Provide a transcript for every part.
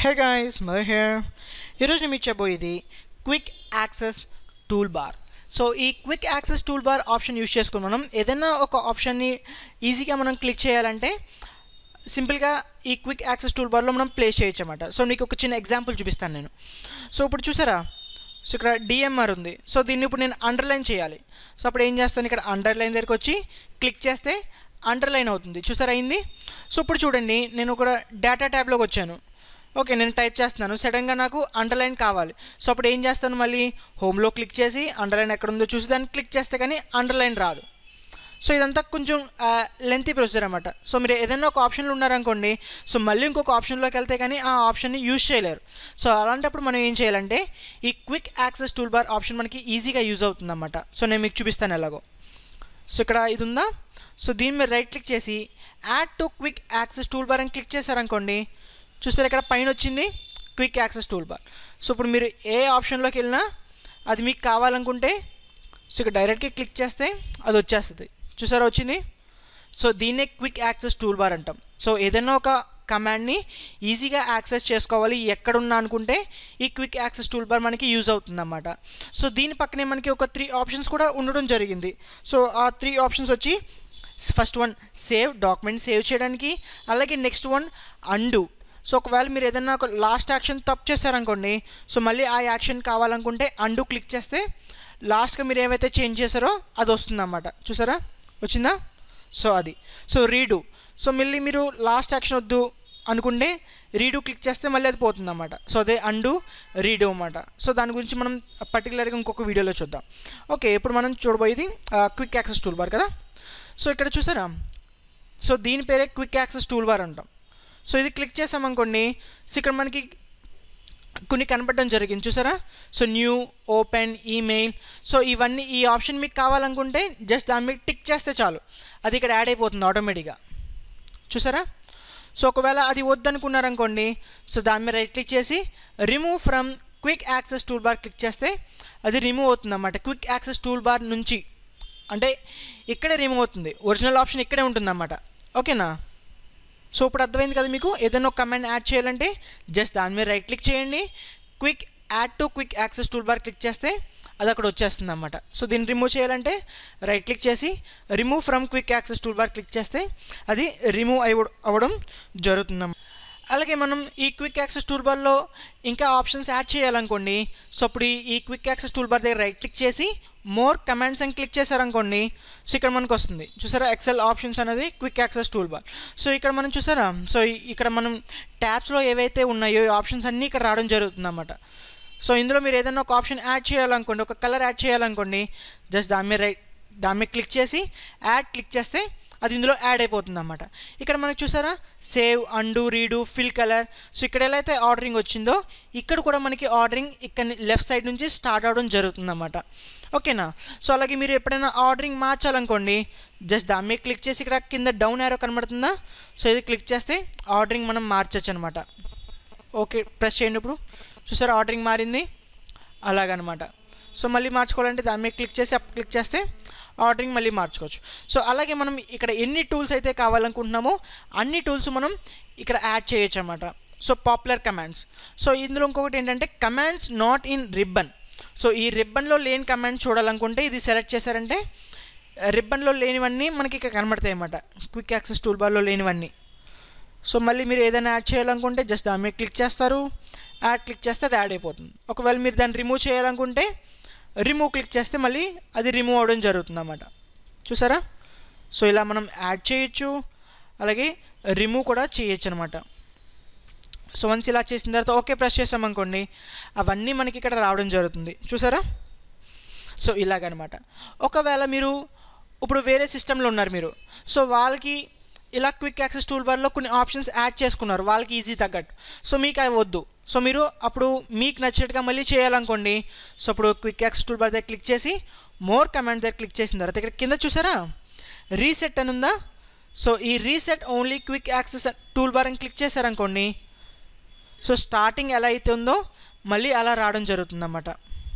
hey guys mother here ఈరోజు నేను మీకు చెప్పబోయేది quick access tool bar so ఈ quick access tool bar option use చేసుకుని మనం ఏదైనా ఒక ఆప్షన్ని ఈజీగా మనం క్లిక్ చేయాలంటే సింపుల్గా ఈ క్విక్ యాక్సెస్ టూల్ బార్లో మనం ప్లేస్ చేయొచ్చు అనమాట సో మీకు ఒక చిన్న ఎగ్జాంపుల్ చూపిస్తాను నేను సో ఇప్పుడు చూసారా సో ఇక్కడ డిఎంఆర్ ఉంది సో దీన్ని ఇప్పుడు నేను అండర్లైన్ చేయాలి సో అప్పుడు ఏం చేస్తాను ఇక్కడ అండర్లైన్ దగ్గరికి వచ్చి క్లిక్ చేస్తే అండర్లైన్ అవుతుంది చూసారా అయింది సో ఇప్పుడు చూడండి నేను ఒక డేటా ట్యాబ్లోకి వచ్చాను ఓకే నేను టైప్ చేస్తున్నాను సడన్గా నాకు అండర్లైన్ కావాలి సో అప్పుడు ఏం చేస్తాను మళ్ళీ హోమ్లో క్లిక్ చేసి అండర్లైన్ ఎక్కడ ఉందో చూసి దాన్ని క్లిక్ చేస్తే కానీ అండర్లైన్ రాదు సో ఇదంతా కొంచెం లెంతీ ప్రొసీజర్ అనమాట సో మీరు ఏదైనా ఒక ఆప్షన్లో ఉన్నారనుకోండి సో మళ్ళీ ఇంకొక ఆప్షన్లోకి వెళ్తే కానీ ఆ ఆప్షన్ని యూజ్ చేయలేరు సో అలాంటప్పుడు మనం ఏం చేయాలంటే ఈ quick access tool bar option మనకి ఈజీగా యూజ్ అవుతుంది అనమాట సో నేను మీకు చూపిస్తాను ఎలాగో సో ఇక్కడ ఇది ఉందా సో దీని మీద రైట్ క్లిక్ చేసి add to quick access tool bar అని క్లిక్ చేశారనుకోండి చూస్తారు ఇక్కడ పైన వచ్చింది quick access tool bar so ఇప్పుడు మీరు ఏ ఆప్షన్లోకి వెళ్ళినా అది మీకు కావాలనుకుంటే సో ఇక్కడ డైరెక్ట్గా క్లిక్ చేస్తే అది వచ్చేస్తుంది చూసారా వచ్చింది సో దీన్నే క్విక్ యాక్సెస్ టూల్ బార్ అంటాం సో ఏదైనా ఒక కమాండ్ని ఈజీగా యాక్సెస్ చేసుకోవాలి ఎక్కడున్నా అనుకుంటే ఈ క్విక్ యాక్సెస్ టూల్ బార్ మనకి యూజ్ అవుతుంది అన్నమాట సో దీని పక్కనే మనకి ఒక త్రీ ఆప్షన్స్ కూడా ఉండడం జరిగింది సో ఆ త్రీ ఆప్షన్స్ వచ్చి first one save document save చేయడానికి అలాగే నెక్స్ట్ వన్ అండు సో ఒకవేళ మీరు ఏదైనా ఒక లాస్ట్ యాక్షన్ తప్పు చేశారనుకోండి సో మళ్ళీ ఆ యాక్షన్ కావాలనుకుంటే అండు క్లిక్ చేస్తే లాస్ట్గా మీరు ఏవైతే చేంజ్ చేశారో అది వస్తుందన్నమాట చూసారా వచ్చిందా సో అది సో రీడు సో మళ్ళీ మీరు లాస్ట్ యాక్షన్ వద్దు అనుకుంటే రీడు క్లిక్ చేస్తే మళ్ళీ అది పోతుంది అన్నమాట సో అదే అండు రీడు అన్నమాట సో దాని గురించి మనం పర్టికులర్గా ఇంకొక వీడియోలో చూద్దాం ఓకే ఇప్పుడు మనం చూడబోయేది క్విక్ యాక్సెస్ టూల్ బార్ కదా సో ఇక్కడ చూసారా సో దీని పేరే క్విక్ యాక్సెస్ టూల్ బార్ అంటాం సో ఇది క్లిక్ చేసామనుకోండి సో ఇక్కడ మనకి కొన్ని కనపడడం జరిగింది చూసారా so new open email so ఇవన్నీ ఈ ఆప్షన్ మీకు కావాలనుకుంటే జస్ట్ దాని మీద టిక్ చేస్తే చాలు అది ఇక్కడ యాడ్ అయిపోతుంది ఆటోమేటిక్గా చూసారా సో ఒకవేళ అది వద్దనుకున్నారనుకోండి సో దాని మీద రైట్ క్లిక్ చేసి remove from quick access tool bar click చేస్తే అది రిమూవ్ అవుతుంది అన్నమాట క్విక్ యాక్సెస్ టూల్ బార్ నుంచి అంటే ఇక్కడే రిమూవ్ అవుతుంది ఒరిజినల్ ఆప్షన్ ఇక్కడే ఉంటుందన్నమాట ఓకేనా సో ఇప్పుడు అర్థమైంది కదా మీకు ఏదైనా ఒక కమెంట్ యాడ్ చేయాలంటే జస్ట్ దాని మీద రైట్ క్లిక్ చేయండి quick add to quick access tool bar click చేస్తే అది అక్కడ వచ్చేస్తుంది అనమాట సో దీన్ని రిమూవ్ చేయాలంటే రైట్ క్లిక్ చేసి remove from quick access tool bar click చేస్తే అది రిమూవ్ అయ్య అవ్వడం జరుగుతుంది అలాగే మనం ఈ క్విక్ యాక్సెస్ టూల్ బార్లో ఇంకా ఆప్షన్స్ యాడ్ చేయాలనుకోండి సో అప్పుడు ఈ క్విక్ యాక్సెస్ టూల్ బార్ దగ్గర రైట్ క్లిక్ చేసి మోర్ కమాండ్స్ అని క్లిక్ చేశారనుకోండి సో ఇక్కడ మనకు వస్తుంది చూసారా ఎక్సెల్ ఆప్షన్స్ అనేది quick access tool bar so ఇక్కడ మనం చూసారా సో ఇక్కడ మనం ట్యాబ్స్లో ఏవైతే ఉన్నాయో ఈ ఆప్షన్స్ అన్నీ ఇక్కడ రావడం జరుగుతుంది అన్నమాట సో ఇందులో మీరు ఏదైనా ఒక ఆప్షన్ యాడ్ చేయాలనుకోండి ఒక కలర్ యాడ్ చేయాలనుకోండి జస్ట్ దాని మీద రైట్ దాని మీద క్లిక్ చేసి యాడ్ క్లిక్ చేస్తే అది ఇందులో యాడ్ అయిపోతుంది అన్నమాట ఇక్కడ మనకు చూసారా save undo redo fill colour so ఇక్కడ ఎలా అయితే ఆర్డరింగ్ వచ్చిందో ఇక్కడ కూడా మనకి ఆర్డరింగ్ ఇక్కడ లెఫ్ట్ సైడ్ నుంచి స్టార్ట్ అవడం జరుగుతుంది అన్నమాట ఓకేనా సో అలాగే మీరు ఎప్పుడైనా ఆర్డరింగ్ మార్చాలనుకోండి జస్ట్ దాని మీద క్లిక్ చేసి ఇక్కడ కింద డౌన్ యారో కనబడుతుందా సో ఇది క్లిక్ చేస్తే ఆర్డరింగ్ మనం మార్చచ్చు అనమాట ఓకే ప్రెస్ చేయండి ఇప్పుడు చూసారా ఆర్డరింగ్ మారింది అలాగనమాట సో మళ్ళీ మార్చుకోవాలంటే దాని మీద క్లిక్ చేసి అప్పుడు క్లిక్ చేస్తే ఆర్డరింగ్ మళ్ళీ మార్చుకోవచ్చు సో అలాగే మనం ఇక్కడ ఎన్ని టూల్స్ అయితే కావాలనుకుంటున్నామో అన్ని టూల్స్ మనం ఇక్కడ యాడ్ చేయొచ్చు అనమాట సో పాపులర్ కమాండ్స్ సో ఇందులో ఇంకొకటి ఏంటంటే commands not in ribbon so ఈ రిబ్బన్లో లేని కమాండ్స్ చూడాలనుకుంటే ఇది సెలెక్ట్ చేశారంటే రిబ్బన్లో లేనివన్నీ మనకి ఇక్కడ కనబడతాయి అన్నమాట క్విక్ యాక్సెస్ టూల్ బార్లో లేనివన్నీ సో మళ్ళీ మీరు ఏదైనా యాడ్ చేయాలనుకుంటే జస్ట్ దాని మీద క్లిక్ చేస్తారు యాడ్ క్లిక్ చేస్తే అది యాడ్ అయిపోతుంది ఒకవేళ మీరు దాన్ని రిమూవ్ చేయాలనుకుంటే రిమూవ్ క్లిక్ చేస్తే మళ్ళీ అది రిమూవ్ అవ్వడం జరుగుతుంది అన్నమాట చూసారా సో ఇలా మనం యాడ్ చేయొచ్చు అలాగే రిమూవ్ కూడా చేయొచ్చు అనమాట సో వన్స్ ఇలా చేసిన తర్వాత ఓకే ప్రెస్ చేసామనుకోండి అవన్నీ మనకి ఇక్కడ రావడం జరుగుతుంది చూసారా సో ఇలాగనమాట ఒకవేళ మీరు ఇప్పుడు వేరే సిస్టంలో ఉన్నారు మీరు సో వాళ్ళకి ఇలా క్విక్ యాక్సెస్ టూల్ బార్లో కొన్ని ఆప్షన్స్ యాడ్ చేసుకున్నారు వాళ్ళకి ఈజీ తగ్గట్టు సో మీకు అవి వద్దు సో మీరు అప్పుడు మీకు నచ్చినట్టుగా మళ్ళీ చేయాలనుకోండి సో అప్పుడు క్విక్ యాక్సెస్ టూల్ బార్ దగ్గర క్లిక్ చేసి మోర్ కమాండ్ దగ్గర క్లిక్ చేసిన తర్వాత ఇక్కడ కింద చూసారా రీసెట్ అని ఉందా సో ఈ reset only quick access tool bar అని క్లిక్ చేశారనుకోండి సో స్టార్టింగ్ ఎలా అయితే ఉందో మళ్ళీ అలా రావడం జరుగుతుందన్నమాట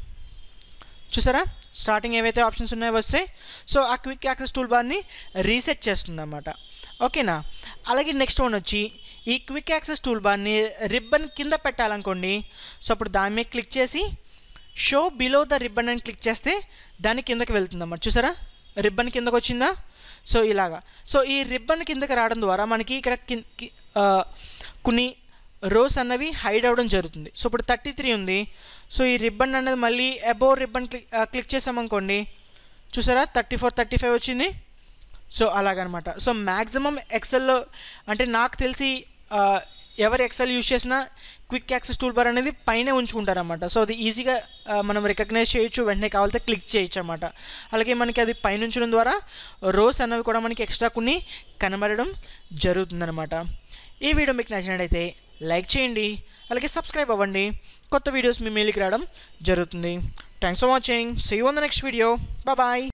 చూసారా స్టార్టింగ్ ఏవైతే ఆప్షన్స్ ఉన్నాయో వస్తాయి సో ఆ క్విక్ యాక్సెస్ టూల్ బార్ని రీసెట్ చేస్తుందన్నమాట ఓకేనా అలాగే నెక్స్ట్ వన్ వచ్చి ఈ క్విక్ యాక్సెస్ టూల్ బార్ని రిబ్బన్ కింద పెట్టాలనుకోండి సో అప్పుడు దాని మీద క్లిక్ చేసి షో బిలో ద రిబ్బన్ అని క్లిక్ చేస్తే దాని కిందకి వెళ్తుంది అన్నమాట చూసారా రిబ్బన్ కిందకు వచ్చిందా సో ఇలాగా సో ఈ రిబ్బన్ కిందకి రావడం ద్వారా మనకి ఇక్కడ కిన్- కి- ఆ, కొన్ని రోస్ అన్నవి హైడ్ అవ్వడం జరుగుతుంది సో ఇప్పుడు థర్టీ త్రీ ఉంది సో ఈ రిబ్బన్ అనేది మళ్ళీ అబోవ్ రిబ్బన్ క్లిక్ క్లిక్ చేసామనుకోండి చూసారా థర్టీ ఫోర్ థర్టీ ఫైవ్ వచ్చింది సో అలాగనమాట సో మ్యాక్సిమం ఎక్సెల్లో అంటే నాకు తెలిసి ఆ, ఎవరు ఎక్సెల్ యూజ్ చేసినా క్విక్ యాక్సెస్ టూల్ బార్ అనేది పైనే ఉంచుకుంటారన్నమాట సో అది ఈజీగా ఆ, మనం రికగ్నైజ్ చేయొచ్చు వెంటనే కావాలితే క్లిక్ చేయొచ్చు అనమాట అలాగే మనకి అది పైన ఉంచడం ద్వారా రోస్ అన్నవి కూడా మనకి ఎక్స్ట్రా కొన్ని కనబడడం జరుగుతుందన్నమాట ఈ వీడియో మీకు నచ్చినట్టయితే లైక్ చేయండి అలాగే సబ్స్క్రైబ్ అవ్వండి కొత్త వీడియోస్ మీ మెయిల్కి రావడం జరుగుతుంది thanks for watching see you on the next video bye